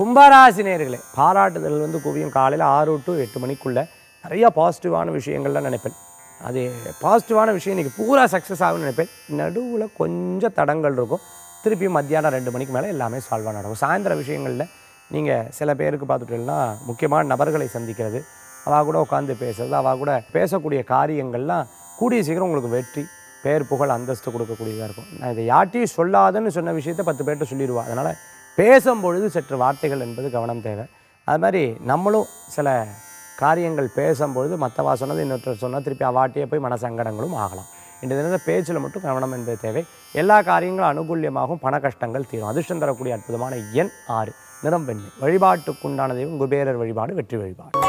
கும்பராசி நேயர்களே பாராட்டுதல் வந்து குவியும் காலையில் ஆறு டு எட்டு மணிக்குள்ளே நிறைய பாசிட்டிவான விஷயங்கள்லாம் நினைப்பேன் அது பாசிட்டிவான விஷயம் இன்றைக்கி பூரா சக்ஸஸ் ஆகும்னு நினைப்பேன் நடுவில் கொஞ்சம் தடங்கள் இருக்கும் திருப்பி மத்தியானம் ரெண்டு மணிக்கு மேலே எல்லாமே சால்வாக நடக்கும் சாயந்தர விஷயங்களில் நீங்கள் சில பேருக்கு பார்த்துட்டீங்கன்னா முக்கியமான நபர்களை சந்திக்கிறது அவள் கூட உட்காந்து பேசுறது அவள் கூட பேசக்கூடிய காரியங்கள்லாம் கூடிய சீக்கிரம் உங்களுக்கு வெற்றி பேர் புகழ் அந்தஸ்து கொடுக்கக்கூடியதாக இருக்கும் நான் இதை யார்ட்டையும் சொல்லாதன்னு சொன்ன விஷயத்தை பத்து பேர்கிட்ட சொல்லிடுவா அதனால் பேசும்பொழுது சற்று வார்த்தைகள் என்பது கவனம் தேவை அது மாதிரி நம்மளும் சில காரியங்கள் பேசும்பொழுது மற்றவா சொன்னது இன்னொருத்தர் சொன்னால் திருப்பி அவாட்டியே போய் மனசங்கடங்களும் ஆகலாம் இந்த தினத்தில் பேச்சில் மட்டும் கவனம் என்பது தேவை எல்லா காரியங்களும் அனுகூல்யமாகவும் பண கஷ்டங்கள் தீரும் அதிர்ஷ்டம் தரக்கூடிய அற்புதமான எண் ஆறு நிறம் வெண்மை வழிபாட்டுக்குண்டான தெய்வம் குபேரர் வழிபாடு வெற்றி வழிபாடு